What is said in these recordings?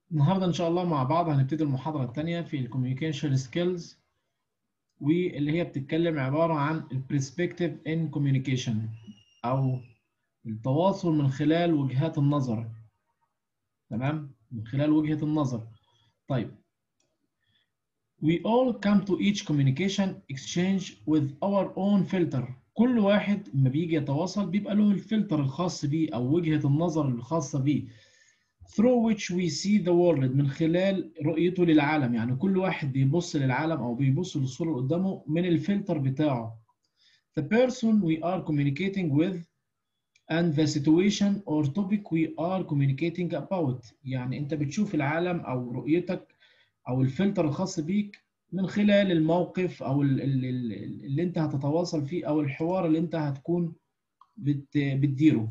النهارده ان شاء الله مع بعض هنبتدي المحاضره الثانيه في الكوميونيكيشن سكيلز واللي هي بتتكلم عباره عن البرسبكتيف ان كوميونيكيشن او التواصل من خلال وجهات النظر تمام من خلال وجهه النظر طيب We all come to each communication exchange with our own filter كل واحد لما بيجي يتواصل بيبقى له الفلتر الخاص بيه او وجهه النظر الخاصه بيه through which we see the world من خلال رؤيته للعالم يعني كل واحد بيبص للعالم او بيبص للصوره اللي قدامه من الفلتر بتاعه the person we are communicating with and the situation or topic we are communicating about يعني انت بتشوف العالم او رؤيتك او الفلتر الخاص بيك من خلال الموقف او اللي انت هتتواصل فيه او الحوار اللي انت هتكون بتديره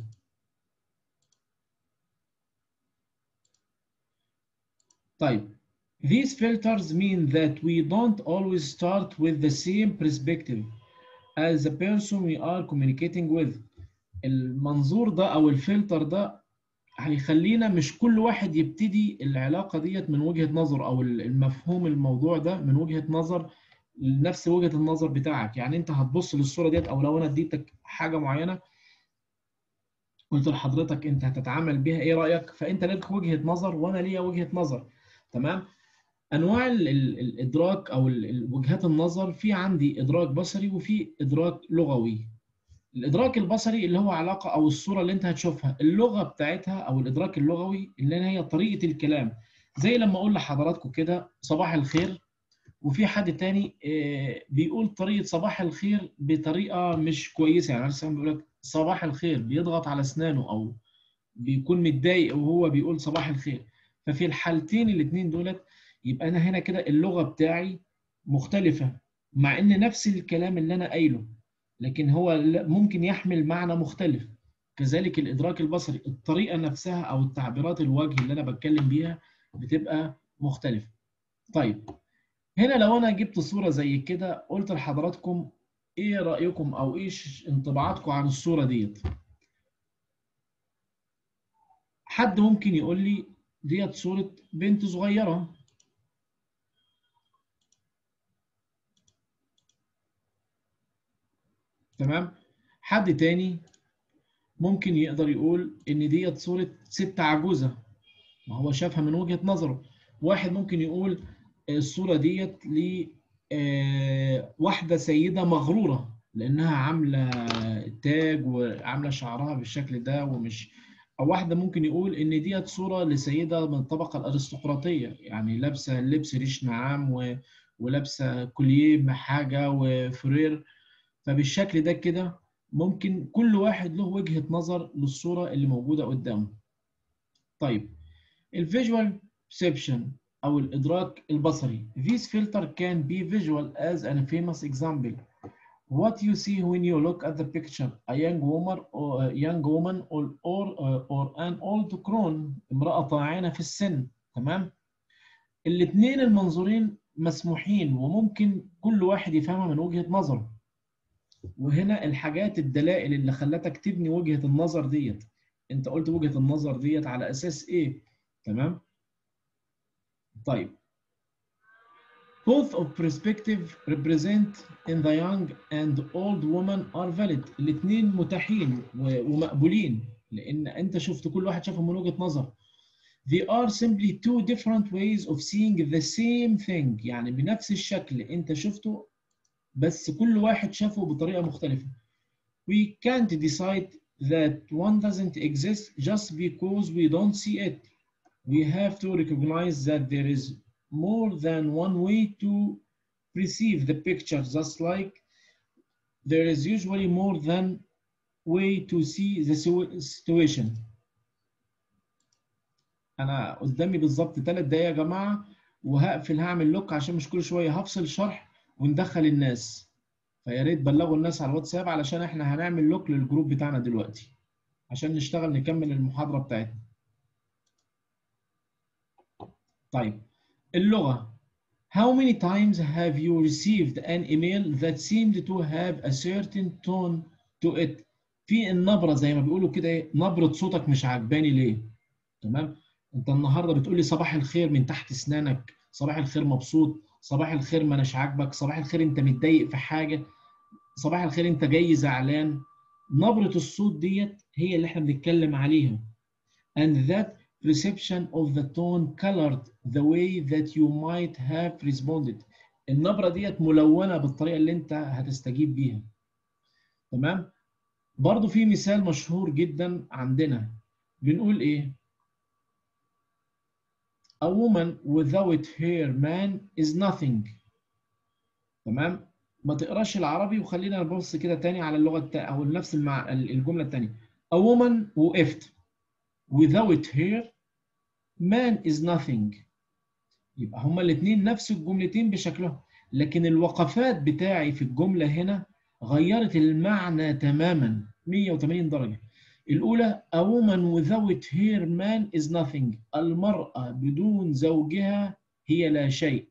طيب these filters mean that we don't always start with the same perspective as the person we are communicating with المنظور ده او الفلتر ده هيخلينا مش كل واحد يبتدي العلاقه ديت من وجهه نظر او المفهوم الموضوع ده من وجهه نظر نفس وجهه النظر بتاعك يعني انت هتبص للصوره ديت او لو انا اديتك حاجه معينه قلت لحضرتك انت هتتعامل بيها ايه رايك فانت لك وجهه نظر وانا ليا وجهه نظر تمام انواع الادراك او وجهات النظر في عندي ادراك بصري وفي ادراك لغوي الادراك البصري اللي هو علاقه او الصوره اللي انت هتشوفها اللغه بتاعتها او الادراك اللغوي اللي هي طريقه الكلام زي لما اقول لحضراتكم كده صباح الخير وفي حد تاني بيقول طريقه صباح الخير بطريقه مش كويسه يعني مثلا بيقول لك صباح الخير بيضغط على اسنانه او بيكون متضايق وهو بيقول صباح الخير ففي الحالتين الاثنين دولت يبقى انا هنا كده اللغه بتاعي مختلفه مع ان نفس الكلام اللي انا قايله لكن هو ممكن يحمل معنى مختلف كذلك الادراك البصري الطريقه نفسها او التعبيرات الوجه اللي انا بتكلم بيها بتبقى مختلفه طيب هنا لو انا جبت صوره زي كده قلت لحضراتكم ايه رايكم او ايش انطباعاتكم عن الصوره ديت حد ممكن يقول لي ديت صوره بنت صغيره تمام حد تاني ممكن يقدر يقول ان ديت صوره ست عجوزه ما هو شافها من وجهه نظره واحد ممكن يقول الصوره ديت ل واحده سيده مغروره لانها عامله تاج وعامله شعرها بالشكل ده ومش او واحده ممكن يقول ان ديت صوره لسيده من الطبقه الارستقراطيه يعني لابسه لبس ريش نعام و... ولابسه كوليه بحاجه وفرير فبالشكل ده كده ممكن كل واحد له وجهة نظر للصورة اللي موجودة قدامه. طيب الفيجوال perception أو الإدراك البصري. This filter can be visual as a famous example. What you see when you look at the picture, a young woman or a young woman or or, or an old crone, امرأة طاعنة في السن، تمام؟ الاثنين المنظورين مسموحين وممكن كل واحد يفهمها من وجهة نظره. وهنا الحاجات الدلائل اللي خلتك تبني وجهة النظر ديت انت قلت وجهة النظر ديت على اساس ايه تمام طيب both of perspective represent in the young and old woman are valid الاثنين متاحين ومقبولين لان انت شفت كل واحد شافهم من وجهة نظر they are simply two different ways of seeing the same thing يعني بنفس الشكل انت شفته بس كل واحد شافه بطريقه مختلفه. We can't decide that one doesn't exist just because we don't see it. We have to recognize that there is more than one way to perceive the picture, just like there is usually more than way to see the situation. أنا قدامي بالظبط ثلاث دقايق يا جماعة وهقفل هعمل لوك عشان مش كل شوية هفصل شرح وندخل الناس فيا ريت بلغوا الناس على الواتساب علشان احنا هنعمل لوك للجروب بتاعنا دلوقتي عشان نشتغل نكمل المحاضرة بتاعتنا طيب اللغة How many times have you received an email that seemed to have a certain tone to it في النبرة زي ما بيقولوا كده ايه نبرة صوتك مش عجباني ليه تمام انت النهارده بتقول لي صباح الخير من تحت اسنانك صباح الخير مبسوط صباح الخير ما اناش عاجبك صباح الخير انت متضايق في حاجه صباح الخير انت جاي زعلان نبره الصوت ديت هي اللي احنا بنتكلم عليها and that perception of the tone colored the way that you might have responded النبره ديت ملونه بالطريقه اللي انت هتستجيب بيها تمام برضو في مثال مشهور جدا عندنا بنقول ايه A woman without hair man is nothing تمام ما تقراش العربي وخلينا نبص كده تاني على اللغه التا... او نفس المع... الجمله الثانيه A woman وقفت without hair man is nothing يبقى هما الاثنين نفس الجملتين بشكلهم لكن الوقفات بتاعي في الجمله هنا غيرت المعنى تماما 180 درجه الأولى A woman without her man is nothing المرأة بدون زوجها هي لا شيء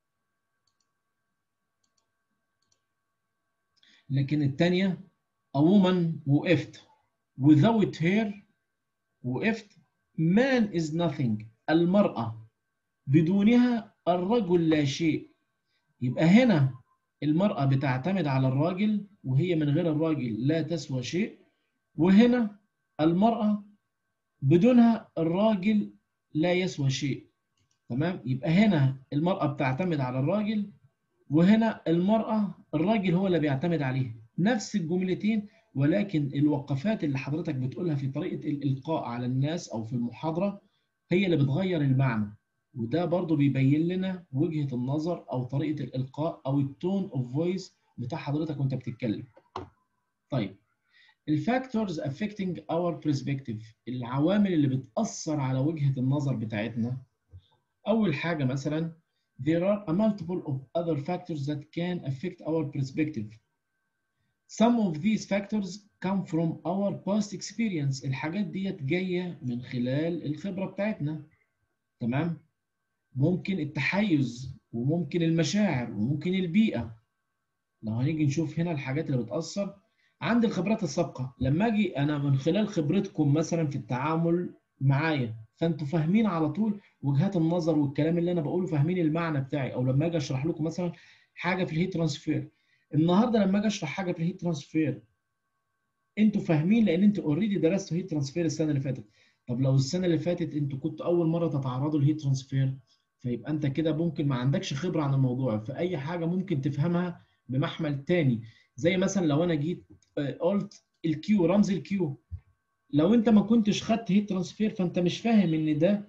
لكن الثانية A woman وقفت without her وقفت man is nothing المرأة بدونها الرجل لا شيء يبقى هنا المرأة بتعتمد على الراجل وهي من غير الراجل لا تسوى شيء وهنا المرأة بدونها الراجل لا يسوى شيء تمام يبقى هنا المرأة بتعتمد على الراجل وهنا المرأة الراجل هو اللي بيعتمد عليها نفس الجملتين ولكن الوقفات اللي حضرتك بتقولها في طريقة الإلقاء على الناس أو في المحاضرة هي اللي بتغير المعنى وده برضو بيبين لنا وجهة النظر أو طريقة الإلقاء أو التون أوف فويس بتاع حضرتك وأنت بتتكلم طيب الفاكتورز affecting our perspective العوامل اللي بتأثر على وجهة النظر بتاعتنا أول حاجة مثلا there are a multiple of other factors that can affect our perspective some of these factors come from our past experience الحاجات ديت جاية من خلال الخبرة بتاعتنا تمام ممكن التحيز وممكن المشاعر وممكن البيئة لو هنيجي نشوف هنا الحاجات اللي بتأثر عندي الخبرات السابقة لما أجي أنا من خلال خبرتكم مثلا في التعامل معايا فأنتوا فاهمين على طول وجهات النظر والكلام اللي أنا بقوله فاهمين المعنى بتاعي أو لما أجي أشرح لكم مثلا حاجة في الهيت ترانسفير النهارده لما أجي أشرح حاجة في الهيت ترانسفير أنتوا فاهمين لأن أنتوا أوريدي درستوا هيت ترانسفير السنة اللي فاتت طب لو السنة اللي فاتت أنتوا كنتوا أول مرة تتعرضوا للهيت ترانسفير فيبقى أنت كده ممكن ما عندكش خبرة عن الموضوع فأي حاجة ممكن تفهمها بمحمل تاني زي مثلا لو أنا جيت قلت الكيو رمز الكيو لو انت ما كنتش خدت هيت ترانسفير فانت مش فاهم ان ده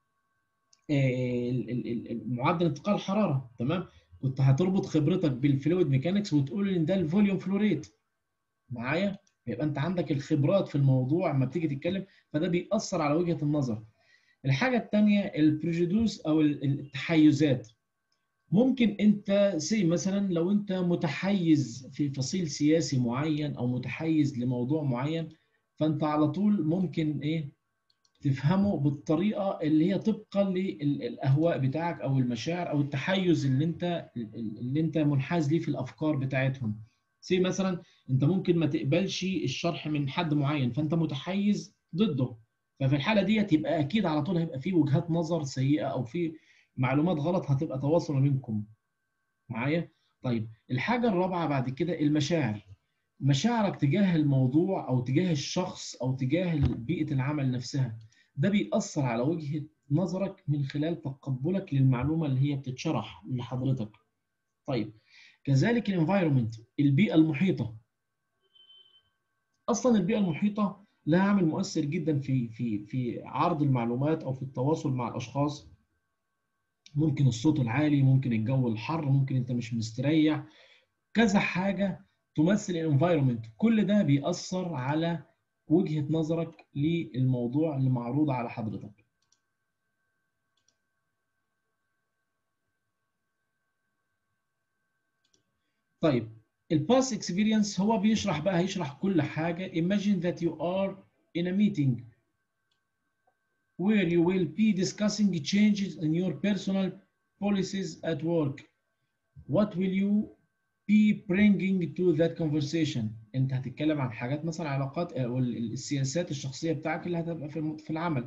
معدل انتقال الحراره تمام كنت هتربط خبرتك بالفلويد ميكانكس وتقول ان ده الفوليوم فلو ريت معايا يبقى انت عندك الخبرات في الموضوع لما بتيجي تتكلم فده بيأثر على وجهه النظر الحاجه الثانيه البريجودوس او التحيزات ممكن انت سي مثلا لو انت متحيز في فصيل سياسي معين او متحيز لموضوع معين فانت على طول ممكن ايه تفهمه بالطريقه اللي هي طبقا للاهواء بتاعك او المشاعر او التحيز اللي انت اللي انت منحاز ليه في الافكار بتاعتهم سي مثلا انت ممكن ما تقبلش الشرح من حد معين فانت متحيز ضده ففي الحاله ديت يبقى اكيد على طول هيبقى في وجهات نظر سيئه او في معلومات غلط هتبقى تواصل ما بينكم معايا طيب الحاجه الرابعه بعد كده المشاعر مشاعرك تجاه الموضوع او تجاه الشخص او تجاه بيئه العمل نفسها ده بيأثر على وجهه نظرك من خلال تقبلك للمعلومه اللي هي بتتشرح لحضرتك طيب كذلك الانفايرمنت البيئه المحيطه اصلا البيئه المحيطه لها عامل مؤثر جدا في في في عرض المعلومات او في التواصل مع الاشخاص ممكن الصوت العالي ممكن الجو الحر ممكن انت مش مستريح كذا حاجه تمثل الانفايرمنت كل ده بيأثر على وجهة نظرك للموضوع اللي معروض على حضرتك طيب الباس اكسبيرينس هو بيشرح بقى هيشرح كل حاجة imagine that you are in a meeting where you will be discussing changes in your personal policies at work what will you be bringing to that conversation انت هتتكلم عن حاجات مثلا علاقات او السياسات الشخصيه بتاعك اللي هتبقى في في العمل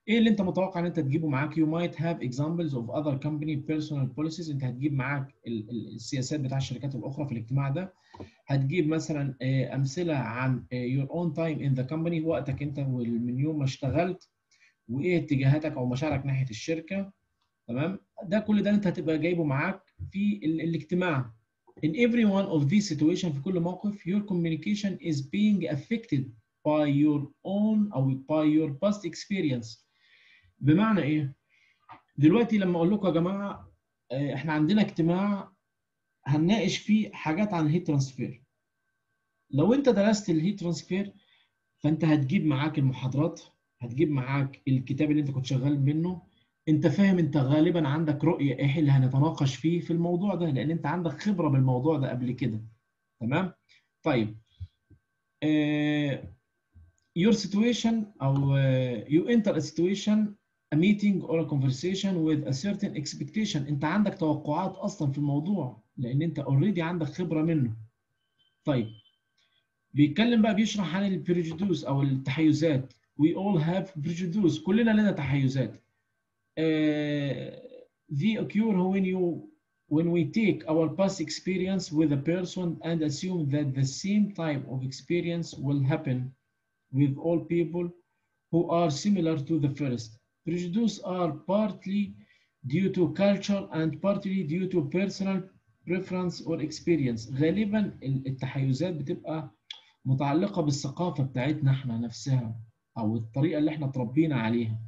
ايه اللي انت متوقع ان انت تجيبه معاك you might have examples of other company personal policies انت هتجيب معاك ال- ال- السياسات بتاع الشركات الاخرى في الاجتماع ده هتجيب مثلا آه، امثله عن آه، your own time in the company وقتك انت وال- من يوم ما اشتغلت وايه اتجاهاتك او مشاعرك ناحيه الشركه تمام ده كل ده انت هتبقى جايبه معاك في ال- الاجتماع in every one of these situations في كل موقف your communication is being affected by your own او by your past experience بمعنى ايه دلوقتي لما اقول لكم يا جماعه آه، احنا عندنا اجتماع هنناقش فيه حاجات عن الهيت ترانسفير لو انت درست الهيت ترانسفير فانت هتجيب معاك المحاضرات هتجيب معاك الكتاب اللي انت كنت شغال منه انت فاهم انت غالبا عندك رؤيه ايه اللي هنتناقش فيه في الموضوع ده لان انت عندك خبره بالموضوع ده قبل كده تمام طيب uh, your situation او uh, you enter a situation a meeting or a conversation with a certain expectation انت عندك توقعات اصلا في الموضوع لان انت اوريدي عندك خبره منه طيب بيتكلم بقى بيشرح عن البريجدوس او التحيزات we all have prejudice كلنا لنا تحيزات uh, they occur when you when we take our past experience with a person and assume that the same type of experience will happen with all people who are similar to the first. Prejudice are partly due to culture and partly due to personal preference or experience. غالبا التحيزات بتبقى متعلقة بالثقافة بتاعتنا احنا نفسها أو الطريقة اللي احنا اتربينا عليها.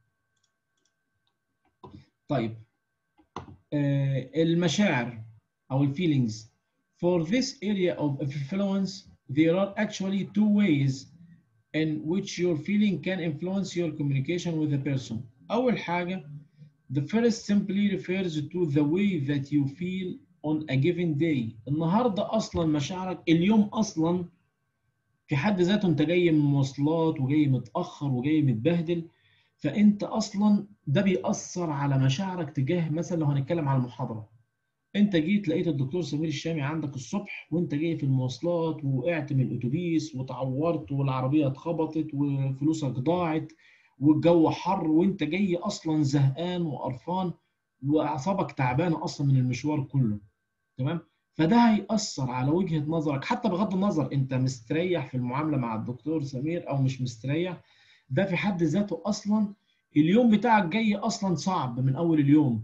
طيب آه المشاعر أو الفيلينجز For this area of influence, there are actually two ways in which your feeling can influence your communication with a person. أول حاجة, the first simply refers to the way that you feel on a given day. النهاردة أصلا مشاعرك اليوم أصلا في حد ذاته أنت جاي من مواصلات وجاي متأخر وجاي متبهدل فأنت أصلا ده بيأثر على مشاعرك تجاه مثلا لو هنتكلم على المحاضرة. انت جيت لقيت الدكتور سمير الشامي عندك الصبح وانت جاي في المواصلات وقعت من الاتوبيس وتعورت والعربيه اتخبطت وفلوسك ضاعت والجو حر وانت جاي اصلا زهقان وقرفان واعصابك تعبانه اصلا من المشوار كله تمام فده هيأثر على وجهة نظرك حتى بغض النظر انت مستريح في المعاملة مع الدكتور سمير او مش مستريح ده في حد ذاته اصلا اليوم بتاعك جاي اصلا صعب من اول اليوم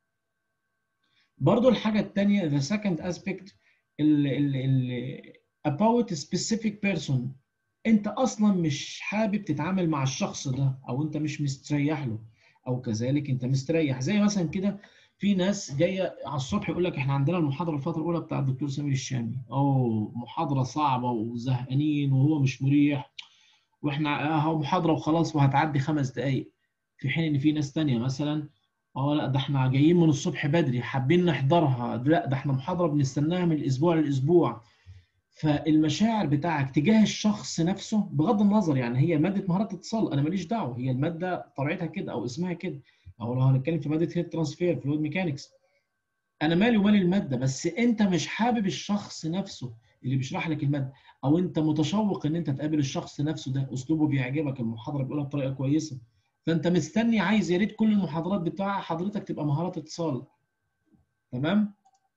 برضو الحاجة التانية the second aspect ال ال ال about a specific person انت اصلا مش حابب تتعامل مع الشخص ده او انت مش مستريح له او كذلك انت مستريح زي مثلا كده في ناس جايه على الصبح يقول لك احنا عندنا المحاضره الفتره الاولى بتاع الدكتور سمير الشامي او محاضره صعبه وزهقانين وهو مش مريح واحنا اهو محاضره وخلاص وهتعدي خمس دقائق في حين ان في ناس تانية مثلا اه لا ده احنا جايين من الصبح بدري حابين نحضرها لا ده احنا محاضره بنستناها من الاسبوع للاسبوع فالمشاعر بتاعك تجاه الشخص نفسه بغض النظر يعني هي ماده مهارات اتصال انا ماليش دعوه هي الماده طبيعتها كده او اسمها كده او لو هنتكلم في ماده هيت ترانسفير فلويد ميكانكس انا مالي ومال الماده بس انت مش حابب الشخص نفسه اللي بيشرح لك الماده او انت متشوق ان انت تقابل الشخص نفسه ده اسلوبه بيعجبك المحاضره بيقولها بطريقه كويسه فانت مستني عايز يا ريت كل المحاضرات بتاع حضرتك تبقى مهارات اتصال تمام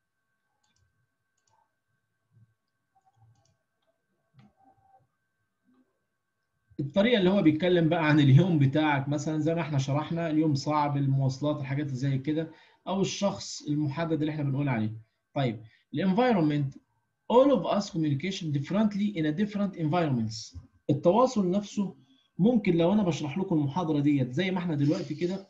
الطريقه اللي هو بيتكلم بقى عن اليوم بتاعك مثلا زي ما احنا شرحنا اليوم صعب المواصلات الحاجات اللي زي كده او الشخص المحدد اللي احنا بنقول عليه طيب الانفايرمنت all of us communication differently in a different environments التواصل نفسه ممكن لو انا بشرح لكم المحاضره ديت زي ما احنا دلوقتي كده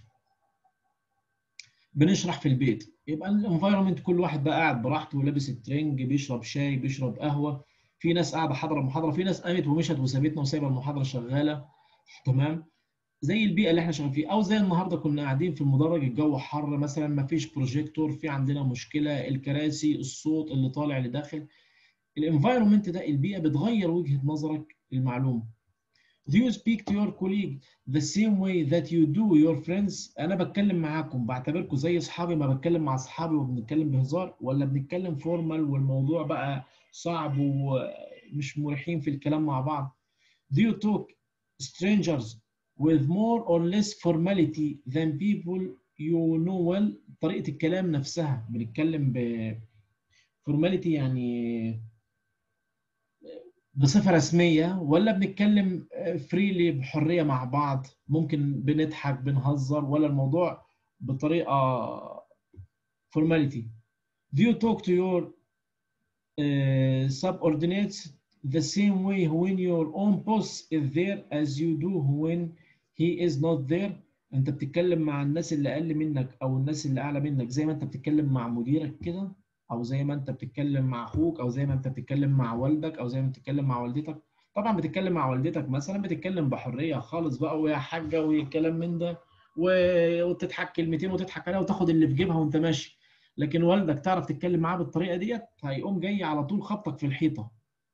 بنشرح في البيت يبقى الانفايرمنت كل واحد بقى قاعد براحته ولابس الترنج بيشرب شاي بيشرب قهوه في ناس قاعده حاضره المحاضره في ناس قامت ومشت وسابتنا وسايبه المحاضره شغاله تمام زي البيئه اللي احنا شغالين فيها او زي النهارده كنا قاعدين في المدرج الجو حر مثلا ما فيش بروجيكتور في عندنا مشكله الكراسي الصوت اللي طالع اللي داخل الانفايرمنت ده البيئه بتغير وجهه نظرك للمعلومه Do you speak to your colleague the same way that you do your friends؟ أنا بتكلم معاكم بعتبركم زي أصحابي ما بتكلم مع أصحابي وبنتكلم بهزار ولا بنتكلم فورمال والموضوع بقى صعب ومش مريحين في الكلام مع بعض؟ Do you talk strangers with more or less formality than people you know well طريقة الكلام نفسها بنتكلم ب formality يعني بصفة رسمية ولا بنتكلم فريلي بحرية مع بعض ممكن بنضحك بنهزر ولا الموضوع بطريقة formality do you talk to your uh, subordinates the same way when your own boss is there as you do when he is not there انت بتتكلم مع الناس اللي اقل منك او الناس اللي اعلى منك زي ما انت بتتكلم مع مديرك كده او زي ما انت بتتكلم مع اخوك او زي ما انت بتتكلم مع والدك او زي ما بتتكلم مع والدتك طبعا بتتكلم مع والدتك مثلا بتتكلم بحريه خالص بقى ويا حاجه والكلام من ده وتضحك كلمتين وتضحك عليها وتاخد اللي في جيبها وانت ماشي لكن والدك تعرف تتكلم معاه بالطريقه ديت هيقوم جاي على طول خبطك في الحيطه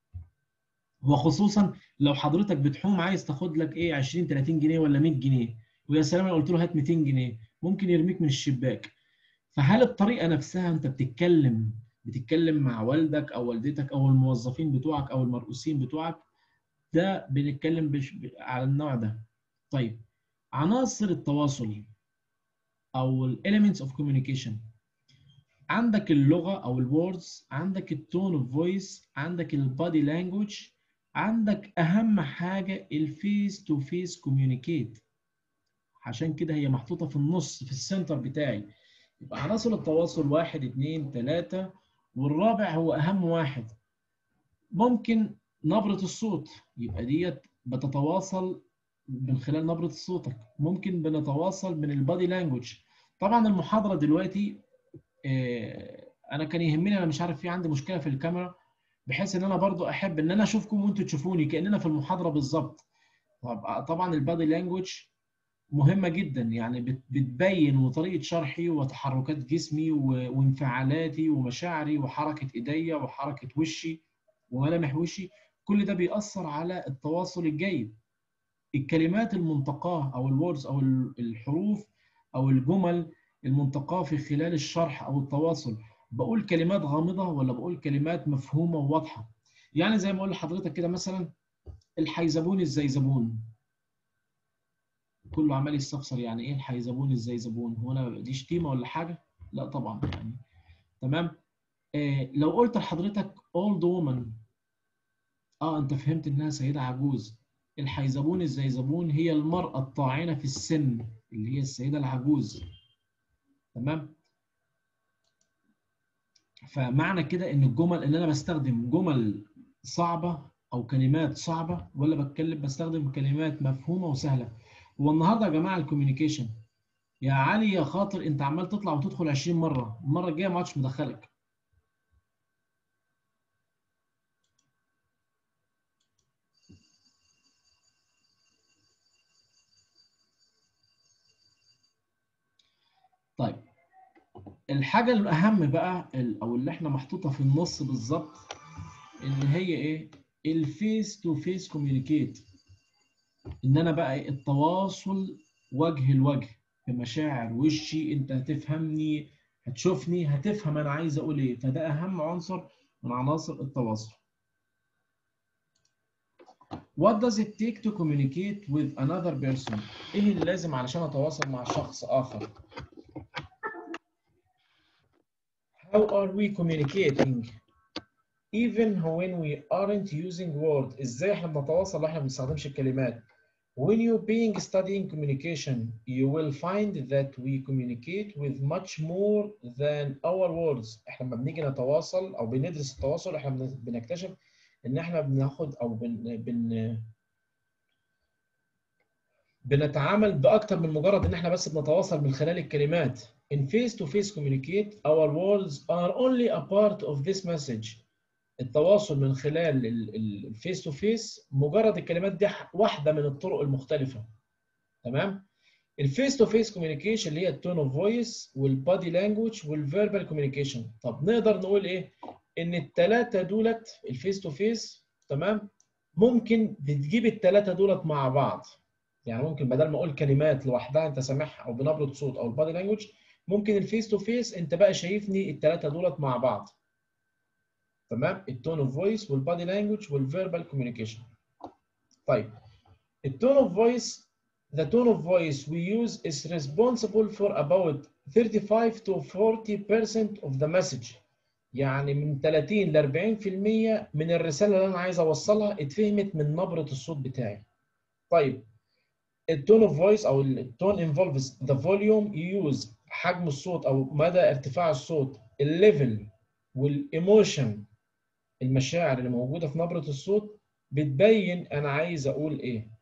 وخصوصا لو حضرتك بتحوم عايز تاخد لك ايه 20 30 جنيه ولا 100 جنيه ويا سلام انا قلت له هات 200 جنيه ممكن يرميك من الشباك فهل الطريقه نفسها انت بتتكلم بتتكلم مع والدك او والدتك او الموظفين بتوعك او المرؤوسين بتوعك ده بنتكلم بش... على النوع ده طيب عناصر التواصل او ال elements of communication عندك اللغه او الوردز عندك التون اوف فويس عندك البادي لانجوج عندك اهم حاجه الفيس تو فيس كوميونيكيت عشان كده هي محطوطه في النص في السنتر بتاعي يبقى عناصر التواصل واحد اتنين تلاته والرابع هو اهم واحد ممكن نبره الصوت يبقى ديت بتتواصل من خلال نبره صوتك ممكن بنتواصل من البادي لانجوج طبعا المحاضره دلوقتي انا كان يهمني انا مش عارف في عندي مشكله في الكاميرا بحيث ان انا برضو احب ان انا اشوفكم وانتوا تشوفوني كاننا في المحاضره بالظبط طبعا البادي لانجوج مهمه جدا يعني بتبين وطريقه شرحي وتحركات جسمي وانفعالاتي ومشاعري وحركه ايديا وحركه وشي وملامح وشي كل ده بيأثر على التواصل الجيد الكلمات المنتقاه او الوردز او الحروف او الجمل المنتقاه في خلال الشرح او التواصل بقول كلمات غامضه ولا بقول كلمات مفهومه وواضحه يعني زي ما اقول لحضرتك كده مثلا الحيزبون الزيزبون كله عمال يستفسر يعني ايه الحيزبون الزيزبون هو انا دي شتيمه ولا حاجه لا طبعا يعني تمام آه لو قلت لحضرتك اولد وومن اه انت فهمت انها سيده عجوز الحيزبون الزيزبون هي المراه الطاعنه في السن اللي هي السيده العجوز تمام فمعنى كده ان الجمل ان انا بستخدم جمل صعبه او كلمات صعبه ولا بتكلم بستخدم كلمات مفهومه وسهله هو النهارده يا جماعه الكوميونيكيشن يا علي يا خاطر انت عمال تطلع وتدخل 20 مره المره الجايه ما عادش مدخلك طيب الحاجه الاهم بقى او اللي احنا محطوطه في النص بالظبط ان هي ايه الفيس تو فيس كوميونيكيت ان انا بقى إيه؟ التواصل وجه لوجه بمشاعر وشي انت هتفهمني هتشوفني هتفهم انا عايز اقول ايه فده اهم عنصر من عناصر التواصل What does it take to communicate with another person؟ ايه اللي لازم علشان اتواصل مع شخص اخر؟ How are we communicating even when we aren't using words ازاي احنا بنتواصل واحنا ما بنستخدمش الكلمات when you being studying communication you will find that we communicate with much more than our words احنا لما بنيجي نتواصل او بندرس التواصل احنا بنكتشف ان احنا بناخد او بن, بن بنتعامل باكتر من مجرد ان احنا بس بنتواصل من خلال الكلمات in face to face communicate our words are only a part of this message التواصل من خلال الفيس تو فيس مجرد الكلمات دي واحده من الطرق المختلفه تمام الفيس تو فيس كوميونيكيشن اللي هي التون اوف فويس والبادي لانجوج والفيربال كوميونيكيشن طب نقدر نقول ايه ان الثلاثه دولت الفيس تو فيس تمام ممكن بتجيب الثلاثه دولت مع بعض يعني ممكن بدل ما اقول كلمات لوحدها انت سامعها او بنبره صوت او البادي لانجوج ممكن الفيس تو فيس انت بقى شايفني الثلاثه دولت مع بعض تمام التون اوف فويس والبادي لانجوج والفيربال كوميونيكيشن طيب التون اوف فويس the tone of voice we use is responsible for about 35 to 40% of the message يعني من 30 ل 40% من الرساله اللي انا عايز اوصلها اتفهمت من نبره الصوت بتاعي طيب التون اوف فويس او التون انفولفز ذا فوليوم يوز حجم الصوت او مدى ارتفاع الصوت الليفل والايموشن المشاعر اللي موجوده في نبره الصوت بتبين انا عايز اقول ايه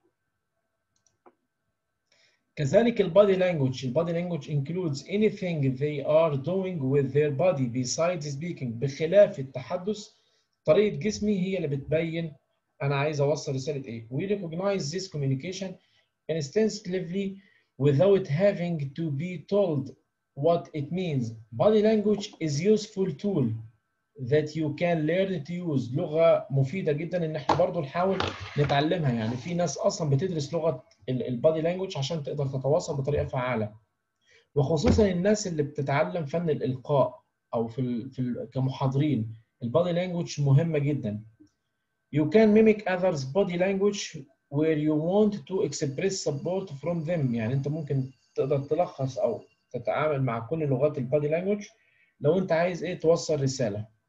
كذلك البادي لانجوج البادي لانجوج includes anything they are doing with their body besides speaking بخلاف التحدث طريقه جسمي هي اللي بتبين انا عايز اوصل رساله ايه we recognize this communication instinctively without having to be told what it means body language is useful tool that you can learn to use لغه مفيده جدا ان احنا برضو نحاول نتعلمها يعني في ناس اصلا بتدرس لغه البادي لانجوج عشان تقدر تتواصل بطريقه فعاله وخصوصا الناس اللي بتتعلم فن الالقاء او في ال في ال كمحاضرين البادي لانجوج مهمه جدا you can mimic others body language where you want to express support from them يعني انت ممكن تقدر تلخص او تتعامل مع كل لغات البادي لانجوج لو انت عايز ايه توصل رساله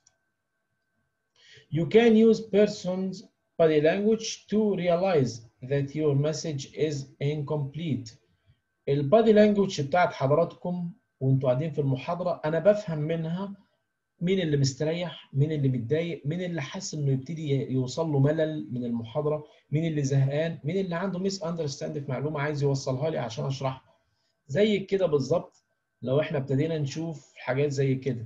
You can use person's body language to realize that your message is incomplete. البادي لانجوج بتاعت حضراتكم وانتوا قاعدين في المحاضرة أنا بفهم منها مين اللي مستريح، مين اللي متضايق، مين اللي حاسس إنه يبتدي يوصل له ملل من المحاضرة، مين اللي زهقان، مين اللي عنده ميس أندرستاند في معلومة عايز يوصلها لي عشان أشرحها. زي كده بالظبط لو إحنا ابتدينا نشوف حاجات زي كده.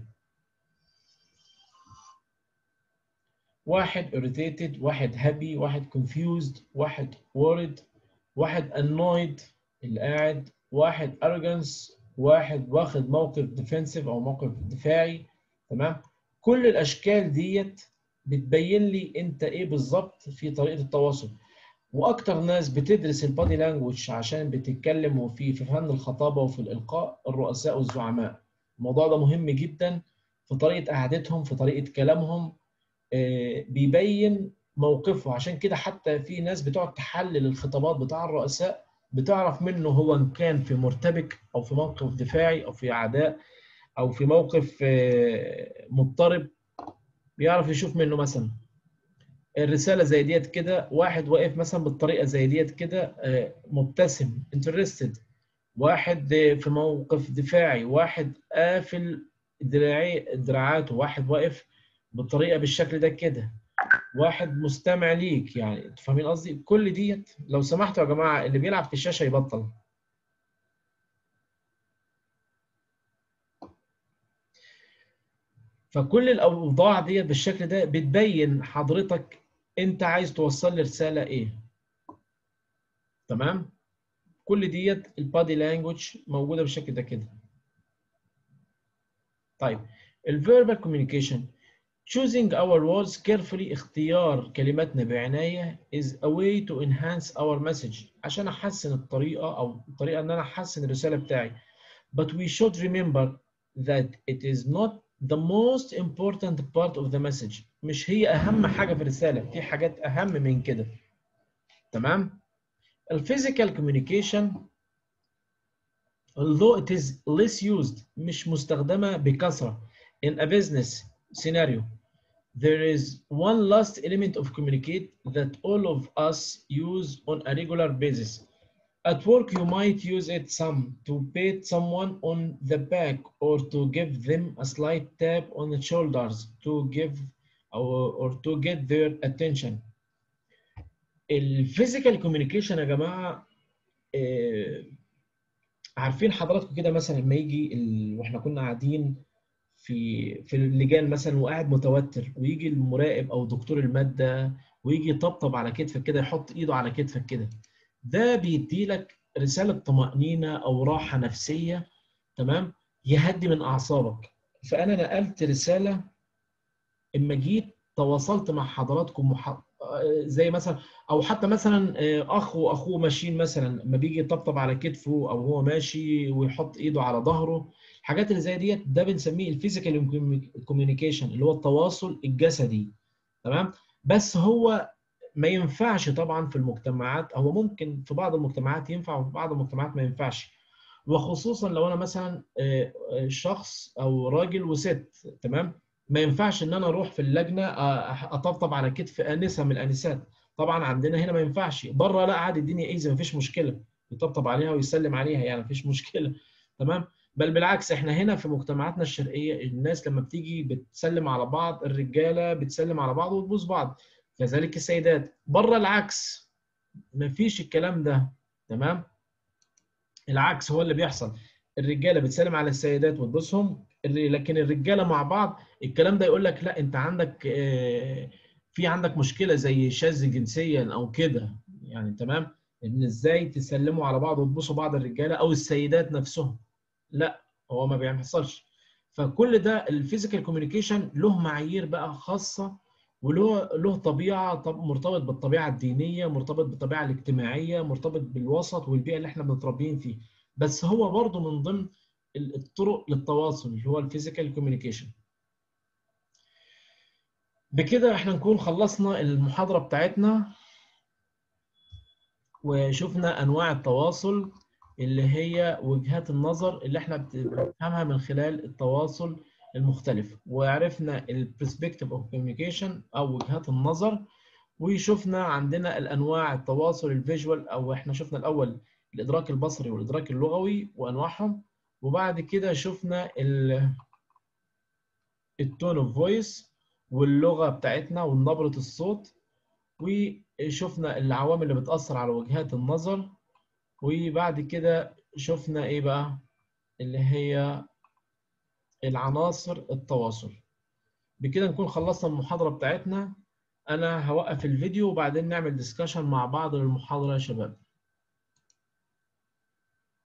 واحد irritated واحد happy واحد confused واحد worried واحد annoyed اللي قاعد واحد arrogance واحد واخد موقف defensive او موقف دفاعي تمام كل الاشكال ديت بتبين لي انت ايه بالظبط في طريقه التواصل واكتر ناس بتدرس البادي لانجوج عشان بتتكلم وفي في فن الخطابه وفي الالقاء الرؤساء والزعماء الموضوع ده مهم جدا في طريقه قعدتهم في طريقه كلامهم بيبين موقفه عشان كده حتى في ناس بتقعد تحلل الخطابات بتاع الرؤساء بتعرف منه هو ان كان في مرتبك او في موقف دفاعي او في عداء او في موقف مضطرب بيعرف يشوف منه مثلا الرساله زي ديت كده واحد واقف مثلا بالطريقه زي ديت كده مبتسم انترستد واحد في موقف دفاعي واحد قافل دراعي دراعاته واحد واقف بالطريقه بالشكل ده كده واحد مستمع ليك يعني انتوا فاهمين قصدي كل ديت لو سمحتوا يا جماعه اللي بيلعب في الشاشه يبطل فكل الاوضاع ديت بالشكل ده بتبين حضرتك انت عايز توصل لي رساله ايه تمام كل ديت البادي لانجوج موجوده بالشكل ده كده طيب الفيربال كوميونيكيشن Choosing our words carefully اختيار كلماتنا بعناية is a way to enhance our message عشان أحسن الطريقة أو الطريقة إن أنا أحسن الرسالة بتاعي. But we should remember that it is not the most important part of the message. مش هي أهم حاجة في الرسالة، في حاجات أهم من كده. تمام؟ الفيزيكال communication although it is less used مش مستخدمة بكثرة in a business scenario there is one last element of communicate that all of us use on a regular basis. At work, you might use it some to pat someone on the back or to give them a slight tap on the shoulders to give or, or to get their attention. الفيزيكال كوميونيكيشن يا جماعه آه عارفين حضراتكم كده مثلا لما يجي ال... واحنا كنا قاعدين في في اللجان مثلا وقاعد متوتر ويجي المراقب او دكتور الماده ويجي يطبطب على كتفك كده يحط ايده على كتفك كده ده بيدي لك رساله طمانينه او راحه نفسيه تمام يهدي من اعصابك فانا نقلت رساله اما جيت تواصلت مع حضراتكم مح... زي مثلا او حتى مثلا اخ واخوه ماشيين مثلا لما بيجي يطبطب على كتفه او هو ماشي ويحط ايده على ظهره الحاجات اللي زي ديت ده بنسميه الفيزيكال كوميونيكيشن اللي هو التواصل الجسدي تمام بس هو ما ينفعش طبعا في المجتمعات هو ممكن في بعض المجتمعات ينفع وفي بعض المجتمعات ما ينفعش وخصوصا لو انا مثلا شخص او راجل وست تمام ما ينفعش ان انا اروح في اللجنه اطبطب على كتف انسه من الانسات طبعا عندنا هنا ما ينفعش بره لا عادي الدنيا ايزي ما فيش مشكله يطبطب عليها ويسلم عليها يعني ما فيش مشكله تمام بل بالعكس احنا هنا في مجتمعاتنا الشرقيه الناس لما بتيجي بتسلم على بعض الرجاله بتسلم على بعض وتبوس بعض كذلك السيدات بره العكس ما فيش الكلام ده تمام العكس هو اللي بيحصل الرجاله بتسلم على السيدات وتبوسهم لكن الرجاله مع بعض الكلام ده يقول لك لا انت عندك في عندك مشكله زي شاذ جنسيا او كده يعني تمام ان ازاي تسلموا على بعض وتبوسوا بعض الرجاله او السيدات نفسهم لا هو ما بيحصلش فكل ده الفيزيكال كوميونيكيشن له معايير بقى خاصه وله له طبيعه مرتبط بالطبيعه الدينيه مرتبط بالطبيعه الاجتماعيه مرتبط بالوسط والبيئه اللي احنا متربيين فيه بس هو برضه من ضمن الطرق للتواصل اللي هو الفيزيكال كوميونيكيشن بكده احنا نكون خلصنا المحاضره بتاعتنا وشفنا انواع التواصل اللي هي وجهات النظر اللي احنا بنفهمها من خلال التواصل المختلف وعرفنا البرسبكتيف اوف كوميونيكيشن او وجهات النظر وشفنا عندنا الانواع التواصل الفيجوال او احنا شفنا الاول الادراك البصري والادراك اللغوي وانواعهم وبعد كده شفنا التون اوف فويس واللغه بتاعتنا ونبره الصوت وشفنا العوامل اللي بتاثر على وجهات النظر وبعد كده شفنا ايه بقى اللي هي العناصر التواصل بكده نكون خلصنا المحاضره بتاعتنا انا هوقف الفيديو وبعدين نعمل ديسكشن مع بعض للمحاضره يا شباب